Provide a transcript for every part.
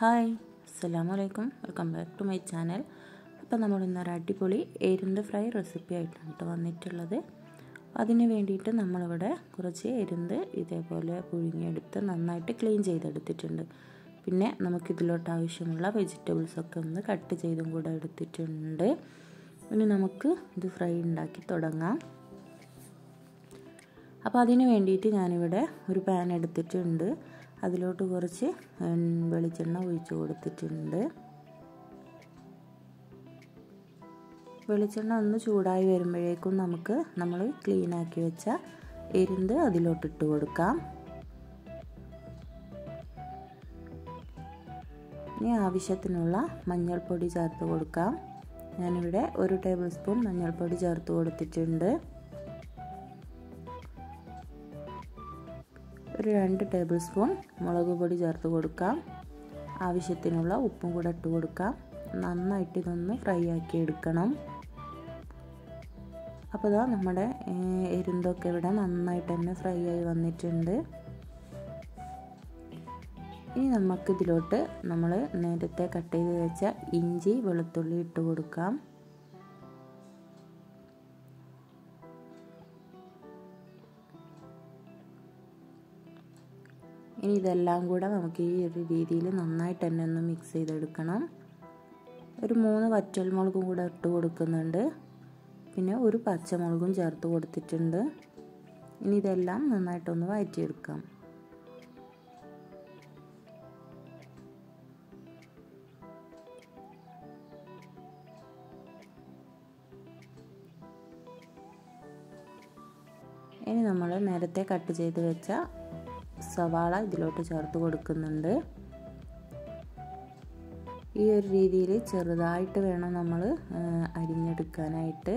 hi അസ്സലാമു അലൈക്കും welcome back to my channel അപ്പോൾ നമ്മൾ ഇന്നൊരു അടിപൊളി എരുന്ത് ഫ്രൈ റെസിപ്പി ആയിട്ടാണ് കേട്ടോ വന്നിട്ടുള്ളത് അതിന് വേണ്ടിയിട്ട് നമ്മളിവിടെ കുറച്ച് എരുന്ത് ഇതേപോലെ പുഴുങ്ങിയെടുത്ത് നന്നായിട്ട് ക്ലീൻ ചെയ്തെടുത്തിട്ടുണ്ട് പിന്നെ നമുക്കിതിലോട്ട് ആവശ്യമുള്ള വെജിറ്റബിൾസൊക്കെ ഒന്ന് കട്ട് ചെയ്തും കൂടെ എടുത്തിട്ടുണ്ട് ഇനി നമുക്ക് ഇത് ഫ്രൈ ഉണ്ടാക്കി തുടങ്ങാം അപ്പോൾ അതിന് വേണ്ടിയിട്ട് ഞാനിവിടെ ഒരു പാൻ എടുത്തിട്ടുണ്ട് അതിലോട്ട് കുറച്ച് വെളിച്ചെണ്ണ ഒഴിച്ച് കൊടുത്തിട്ടുണ്ട് വെളിച്ചെണ്ണ ഒന്ന് ചൂടായി വരുമ്പോഴേക്കും നമുക്ക് നമ്മൾ ക്ലീൻ ആക്കി വെച്ച എരുന്ത് അതിലോട്ട് ഇട്ട് കൊടുക്കാം ഇനി ആവശ്യത്തിനുള്ള മഞ്ഞൾപ്പൊടി ചേർത്ത് കൊടുക്കാം ഞാനിവിടെ ഒരു ടേബിൾ സ്പൂൺ മഞ്ഞൾപ്പൊടി ചേർത്ത് കൊടുത്തിട്ടുണ്ട് ഒരു രണ്ട് ടേബിൾ സ്പൂൺ മുളക് പൊടി ചേർത്ത് കൊടുക്കാം ആവശ്യത്തിനുള്ള ഉപ്പും കൂടെ ഇട്ട് കൊടുക്കാം നന്നായിട്ട് ഇതൊന്ന് ഫ്രൈ ആക്കി എടുക്കണം അപ്പോൾ ഇതാ നമ്മുടെ എരുന്തൊക്കെ ഇവിടെ നന്നായിട്ട് തന്നെ ഫ്രൈ ആയി വന്നിട്ടുണ്ട് ഇനി നമുക്കിതിലോട്ട് നമ്മൾ നേരത്തെ കട്ട് ചെയ്ത് വെച്ച ഇഞ്ചി വെളുത്തുള്ളി ഇട്ട് കൊടുക്കാം ഇനി ഇതെല്ലാം കൂടെ നമുക്ക് ഈ ഒരു രീതിയിൽ നന്നായിട്ട് തന്നെ ഒന്ന് മിക്സ് ചെയ്തെടുക്കണം ഒരു മൂന്ന് വറ്റൽമുളകും കൂടെ ഇട്ട് കൊടുക്കുന്നുണ്ട് പിന്നെ ഒരു പച്ചമുളകും ചേർത്ത് കൊടുത്തിട്ടുണ്ട് ഇനി ഇതെല്ലാം നന്നായിട്ടൊന്ന് വഴറ്റിയെടുക്കാം ഇനി നമ്മൾ നേരത്തെ കട്ട് ചെയ്ത് വെച്ച സവാള ഇതിലോട്ട് ചേർത്ത് കൊടുക്കുന്നുണ്ട് ഈ ഒരു രീതിയിൽ ചെറുതായിട്ട് വേണം നമ്മൾ അരിഞ്ഞെടുക്കാനായിട്ട്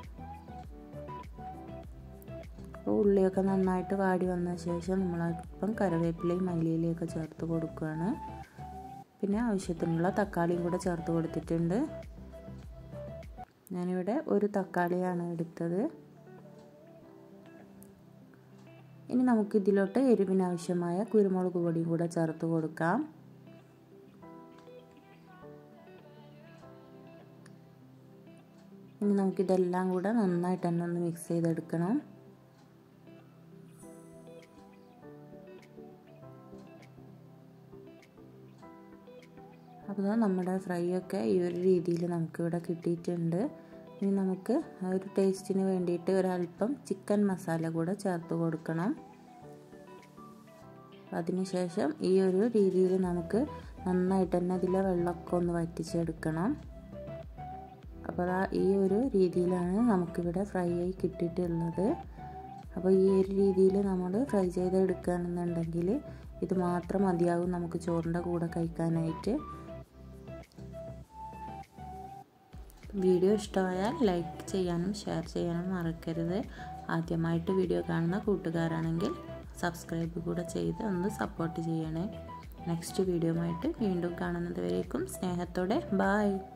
അപ്പോൾ ഉള്ളിയൊക്കെ നന്നായിട്ട് വാടി വന്ന ശേഷം നമ്മൾ അല്പം കറിവേപ്പിലയും മല്ലിയിലയൊക്കെ ചേർത്ത് കൊടുക്കുകയാണ് പിന്നെ ആവശ്യത്തിനുള്ള തക്കാളിയും കൂടെ ചേർത്ത് കൊടുത്തിട്ടുണ്ട് ഞാനിവിടെ ഒരു തക്കാളിയാണ് എടുത്തത് ഇനി നമുക്ക് ഇതിലോട്ട് എരിവിനാവശ്യമായ കുരുമുളക് പൊടിയും കൂടെ ചേർത്ത് കൊടുക്കാം ഇനി നമുക്കിതെല്ലാം കൂടെ നന്നായിട്ട് തന്നെ ഒന്ന് മിക്സ് ചെയ്തെടുക്കണം അപ്പോൾ നമ്മുടെ ഫ്രൈ ഒക്കെ ഈ ഒരു രീതിയിൽ നമുക്കിവിടെ കിട്ടിയിട്ടുണ്ട് ഇനി നമുക്ക് ആ ഒരു ടേസ്റ്റിന് വേണ്ടിയിട്ട് ഒരല്പം ചിക്കൻ മസാല കൂടെ ചേർത്ത് കൊടുക്കണം അതിനുശേഷം ഈ ഒരു രീതിയിൽ നമുക്ക് നന്നായിട്ട് തന്നെ അതിലെ വെള്ളമൊക്കെ ഒന്ന് വറ്റിച്ചെടുക്കണം അപ്പോൾ ആ ഈ ഒരു രീതിയിലാണ് നമുക്കിവിടെ ഫ്രൈ ആയി കിട്ടിയിട്ടുള്ളത് അപ്പോൾ ഈ ഒരു രീതിയിൽ നമ്മൾ ഫ്രൈ ചെയ്തെടുക്കുകയാണെന്നുണ്ടെങ്കിൽ ഇത് മാത്രം മതിയാകും നമുക്ക് ചോറിൻ്റെ കൂടെ കഴിക്കാനായിട്ട് വീഡിയോ ഇഷ്ടമായാൽ ലൈക്ക് ചെയ്യാനും ഷെയർ ചെയ്യാനും മറക്കരുത് ആദ്യമായിട്ട് വീഡിയോ കാണുന്ന കൂട്ടുകാരാണെങ്കിൽ സബ്സ്ക്രൈബ് കൂടെ ചെയ്ത് ഒന്ന് സപ്പോർട്ട് ചെയ്യണേ നെക്സ്റ്റ് വീഡിയോ ആയിട്ട് വീണ്ടും കാണുന്നത് വരേക്കും സ്നേഹത്തോടെ ബായ്